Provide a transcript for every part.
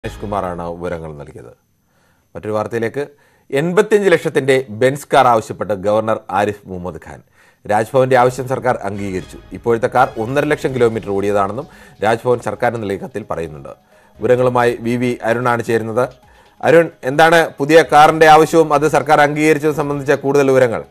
ഗണേഷ് കുമാറാണ് വിവരങ്ങൾ നൽകിയത് മറ്റൊരു വാർത്തയിലേക്ക് എൺപത്തിയഞ്ച് ലക്ഷത്തിന്റെ ബെൻസ് കാർ ആവശ്യപ്പെട്ട് ഗവർണർ ആരിഫ് മുഹമ്മദ് ഖാൻ രാജ്ഭവന്റെ ആവശ്യം സർക്കാർ അംഗീകരിച്ചു ഇപ്പോഴത്തെ കാർ ഒന്നര ലക്ഷം കിലോമീറ്റർ ഓടിയതാണെന്നും രാജ്ഭവൻ സർക്കാരിന് നൽകിയ കത്തിൽ പറയുന്നുണ്ട് വിവരങ്ങളുമായി വി വി അരുണാണ് ചേരുന്നത് അരുൺ എന്താണ് പുതിയ കാറിന്റെ ആവശ്യവും അത് സർക്കാർ അംഗീകരിച്ചത് സംബന്ധിച്ച കൂടുതൽ വിവരങ്ങൾ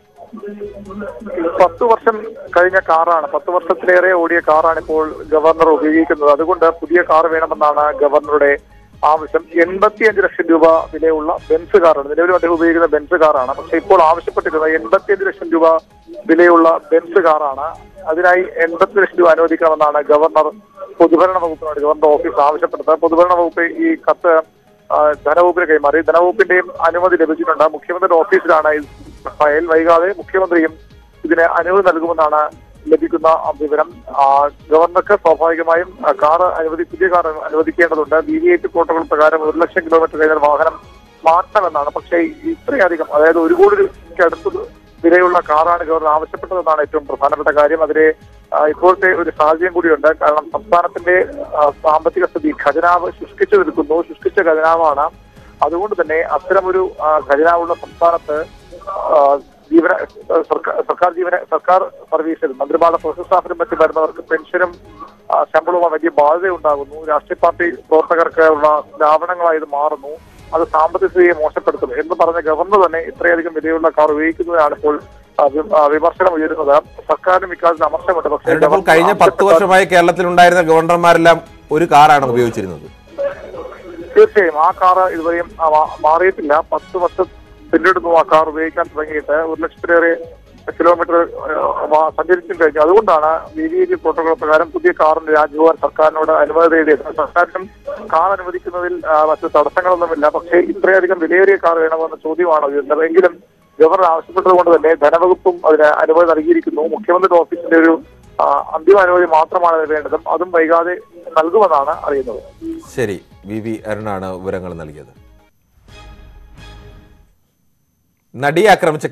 പത്ത് വർഷം കഴിഞ്ഞ കാറാണ് പത്ത് വർഷത്തിലേറെ ഓടിയ കാറാണ് ഇപ്പോൾ ഗവർണർ ഉപയോഗിക്കുന്നത് അതുകൊണ്ട് പുതിയ കാർ വേണമെന്നാണ് ഗവർണറുടെ ആവശ്യം എൺപത്തിയഞ്ച് ലക്ഷം രൂപ വിലയുള്ള ബെൻസ് കാറാണ് നിലവിൽ അദ്ദേഹം ഉപയോഗിക്കുന്ന ബെൻസ് കാറാണ് പക്ഷെ ഇപ്പോൾ ആവശ്യപ്പെട്ടിരുന്നത് എൺപത്തിയഞ്ച് ലക്ഷം രൂപ വിലയുള്ള ബെൻസ് കാറാണ് അതിനായി എൺപത്തി ലക്ഷം രൂപ അനുവദിക്കണമെന്നാണ് ഗവർണർ പൊതുഭരണ വകുപ്പിനോട് ഗവർണർ ഓഫീസ് ആവശ്യപ്പെട്ടത് പൊതുഭരണ വകുപ്പ് ഈ കത്ത് ആ, ധനവകുപ്പിന് കൈമാറി ധനവകുപ്പിന്റെയും അനുമതി ലഭിച്ചിട്ടുണ്ട് മുഖ്യമന്ത്രിയുടെ ഓഫീസിലാണ് ഈ ഫയൽ വൈകാതെ മുഖ്യമന്ത്രിയും ഇതിന് അനുമതി നൽകുമെന്നാണ് ലഭിക്കുന്ന വിവരം ആ, ഗവർണർക്ക് സ്വാഭാവികമായും ആ, കാർ അനുവദി പുതിയ കാർ അനുവദിക്കേണ്ടതുണ്ട് B V I P protocol പ്രകാരം ഒരു ലക്ഷം കിലോമീറ്റർ കഴിഞ്ഞാൽ വാഹനം മാറ്റണമെന്നാണ് പക്ഷേ ഇത്രയധികം അതായത് ഒരു കോടി രൂപയ്ക്ക് അടുത്ത് വിലയുള്ള കാറാണ് ഗവർണർ ആവശ്യപ്പെട്ടതെന്നാണ് ഏറ്റവും പ്രധാനപ്പെട്ട കാര്യം അതിലെ ആ, ഇപ്പോഴത്തെ ഒരു സാഹചര്യം കൂടിയുണ്ട് കാരണം സംസ്ഥാനത്തിന്റെ ആ, സാമ്പത്തിക സ്ഥിതി ഖജനാവ് ശുഷ്കിച്ചു നിൽക്കുന്നു ശുഷ്കിച്ച ഖജനാവാണ് അതുകൊണ്ട് തന്നെ അത്തരമൊരു ആ, ഖജനാവുള്ള സംസ്ഥാനത്ത് ആ, ജീവന സർക്കാർ സർക്കാർ ജീവന സർക്കാർ സർവീസിൽ മന്ത്രിമാരുടെ പ്രൊഫസർ സ്റ്റാഫിനും മറ്റും വരുന്നവർക്ക് പെൻഷനും ആ, ശമ്പളവും വലിയ ബാധ്യത ഉണ്ടാകുന്നു രാഷ്ട്രീയ പാർട്ടി പ്രവർത്തകർക്ക് ഉള്ള ലാവണങ്ങളായി ഇത് മാറുന്നു അത് സാമ്പത്തിക സ്ഥിതിയെ മോശപ്പെടുത്തും എന്ന് പറഞ്ഞ ഗവർണർ തന്നെ ഇത്രയധികം വിലയുള്ള കാർ ഉപയോഗിക്കുന്നതാണ് ഇപ്പോൾ ആ, വി- ആ, വിമർശനം ഉയരുന്നത് സർക്കാരിനും ഇക്കാര്യത്തിൽ അമർശമുണ്ട് പക്ഷേ അരുൺ, അപ്പോൾ ഗവർണർ കഴിഞ്ഞ പത്ത് ആവശ്യപ്പെട്ട- വർഷമായി കേരളത്തിലുണ്ടായിരുന്ന ഗവർണർമാരെല്ലാം ഒരു കാറാണ് ഉപയോഗിച്ചിരുന്നത് തീർച്ചയായും ആ കാർ ഇതുവരെയും ആ, മാ- മാറിയിട്ടില്ല പത്ത് വർഷം പിന്നിടുന്നു ആ കാർ ഉപയോഗിക്കാൻ തുടങ്ങിയിട്ട് ഒരു ലക്ഷത്തിലേറെ കിലോമീറ്റർ ആ, വാ- സഞ്ചരിച്ചും കഴിഞ്ഞു അതുകൊണ്ടാണ് ബി വി ജി പ്രോട്ടോകോൾ പ്രകാരം പുതിയ കാറിന് രാജ്ഭവൻ സർക്കാരിനോട് അനുമതി തേടിയത് സർക്കാരിനും കാർ അനുവദിക്കുന്നതിൽ ആ, മറ്റു തടസ്സങ്ങളൊന്നുമില്ല പക്ഷേ ഇത്രയധികം വിലയേറിയ കാർ വേണമെന്ന ചോദ്യമാണ് ഉയർന്നത് എങ്കിലും ഗവർണർ ആവശ്യപ്പെട്ടത് കൊണ്ട് തന്നെ ധനവകുപ്പും അതിന് അനുമതി നൽകിയിരിക്കുന്നു മുഖ്യമന്ത്രിയുടെ ഓഫീസിന്റെ ഒരു ആ, അന്തിമ അനുമതി മാത്രമാണ് ഇതിന് വേണ്ടതും അതും വൈകാതെ നൽകുമെന്നാണ് അറിയുന്നത് ശരി വി വി അരുണാണ് വിവരങ്ങൾ നൽകിയത് നടിയെ ആക്രമിച്ച